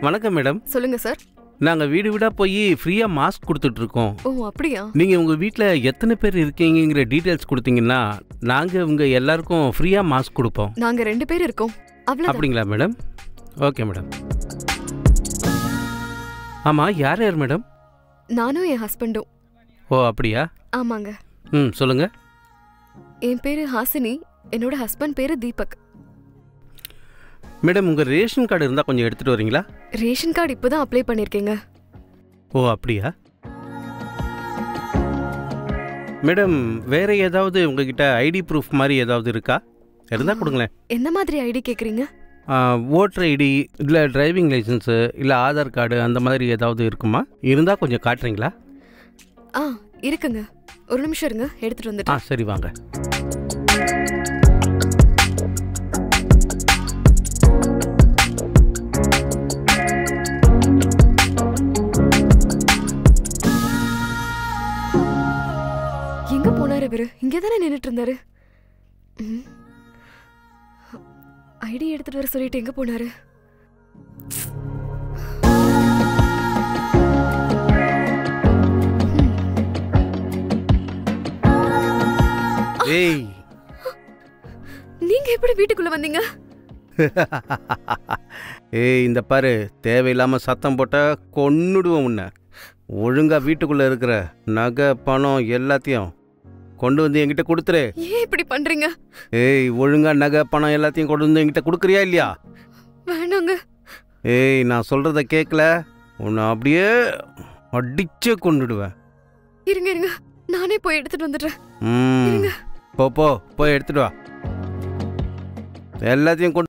வணக்கம் மேடம் சொல்லுங்க சார் நாங்கள் வீடு வீடாக போய் ஃப்ரீயாக மாஸ்க் கொடுத்துட்ருக்கோம் ஓ அப்படியா நீங்கள் உங்கள் வீட்டில் எத்தனை பேர் இருக்கீங்கங்கிற டீட்டெயில்ஸ் கொடுத்தீங்கன்னா நாங்கள் உங்கள் எல்லாருக்கும் ஃப்ரீயாக மாஸ்க் கொடுப்போம் நாங்க ரெண்டு பேர் இருக்கோம் அவ்வளவுதான் அப்படிங்களா மேடம் ஓகே மேடம் ஆமாம் யார் யார் மேடம் நானும் என் ஹஸ்பண்டும் ஓ அப்படியா ஆமாங்க ம் சொல்லுங்கள் என் பேரு ஹாசினி என்னோட ஹஸ்பண்ட் பேரு தீபக் மேடம் உங்கள் ரேஷன் கார்டு இருந்தால் கொஞ்சம் எடுத்துகிட்டு வரீங்களா ரேஷன் கார்டு இப்பதான் அப்ளை பண்ணிருக்கீங்க ஓ அப்படியா மேடம் வேற ஏதாவது உங்ககிட்ட ஐடி ப்ரூஃப் மாதிரி ஏதாவது இருக்கா இருந்தால் கொடுங்களேன் என்ன மாதிரி ஐடி கேக்குறீங்க ஓட்டர் ஐடி இல்லை டிரைவிங் லைசன்ஸு இல்லை ஆதார் கார்டு அந்த மாதிரி ஏதாவது இருக்குமா இருந்தால் கொஞ்சம் காட்டுறீங்களா ஆ இருக்குங்க ஒரு நிமிஷம் இருங்க எடுத்துட்டு ஆ வந்துட்டேன் சரி வாங்க எங்க போனாரு இவரு இங்கே தானே நின்னுட்டு இருந்தாரு ஐடி எடுத்துட்டு வர சொல்லிட்டு எங்க போனாரு ஏய் நீங்க எப்படி வீட்டுக்குள்ள வந்தீங்க ஏய் இந்த பாரு தேவையில்லாமல் சத்தம் போட்டால் கொன்னுடுவோம் உன்னை ஒழுங்காக வீட்டுக்குள்ளே இருக்கிற நகை பணம் எல்லாத்தையும் கொண்டு வந்து என்கிட்ட கொடுத்துரு ஏன் இப்படி பண்றீங்க ஏய் ஒழுங்கா நகை பணம் எல்லாத்தையும் கொண்டு வந்து என்கிட்ட கொடுக்குறியா இல்லையா வேணாங்க ஏய் நான் சொல்கிறத கேட்கல உன்னை அப்படியே அடிச்சே கொண்டுடுவேன் இருங்க இருங்க நானே போய் எடுத்துட்டு வந்துடுறேன் ம் இருங்க. போ போ போய் எடுத்துட்டு வா எல்லாத்தையும் கொண்டு